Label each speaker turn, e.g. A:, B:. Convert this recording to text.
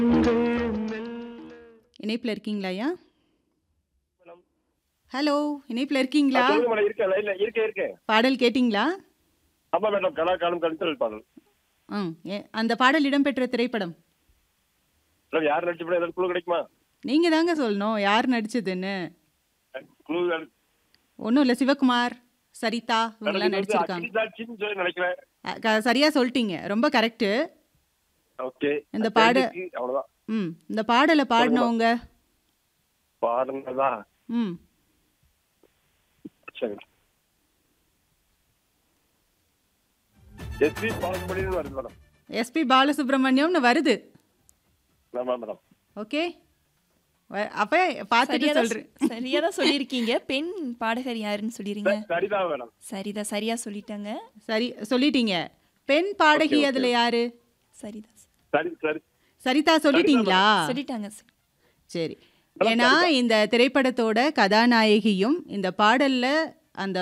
A: இணைப்பில் இருக்கீங்களா ஐயா
B: மேடம்.
A: ஹலோ இணைப்பில் இருக்கீங்களா
B: சொல்லுங்க மேடம் இருக்கேன் லைன்ல இருக்கேன் இருக்கேன்
A: பாடல் கேட்டிங்களா
B: ஆமா மேடம் கலா காலம் கழுத்தல் பாடல்
A: ம் ஏ- அந்த பாடல் இடம்பெற்ற திரைப்படம்
B: மேடம் யார் நடிச்ச படம் ஏதாவது குழு கிடைக்குமா
A: நீங்கள் தாங்க சொல்லணும் யார் நடிச்சதுன்னு
B: குழு
A: ஒன்றும் இல்லை சிவகுமார் சரிதா இவங்கெல்லாம் நடிச்சிருக்காங்க
B: அகில்தாட்சின்னு சொல்லி நினைக்கிறேன்
A: அ, க- சரியா சொல்லிட்டீங்க ரொம்ப கரெக்டு
B: ஓகே
A: இந்த பாடு-
B: அவ்வளவுதான்
A: ம் இந்த பாடலை பாடினவங்க
B: பாடுங்கதா
A: ம்
B: சரி எஸ்பி பாலசுமணின்னு வருது மேடம்
A: எஸ்பி பாலசுப்ரமணியம்னு வருது
B: ஆமா மேடம்
A: ஓகே அப்போ பார்த்துட்டு
C: சரியா தான்
A: சொல்கிறேன்
C: சரியா தான் சொல்லியிருக்கீங்க பெண் பாடகர் யாருன்னு சொல்லிடுங்க
B: சரிதான் மேடம்
C: சரிதான் சரியா சொல்லிட்டாங்க
A: சரி சொல்லிட்டீங்க பெண் பாடகி
B: Okay, okay.
A: அதில் யாரு
C: சரிதான்
B: சரி சரி
A: சரிதா சொல்லிட்டீங்களா
C: சொல்லிட்டாங்க
A: சரி
B: மேடம்,
A: ஏன்னா
B: சரிதா.
A: இந்த திரைப்படத்தோட கதாநாயகியும் இந்த பாடல்ல அந்த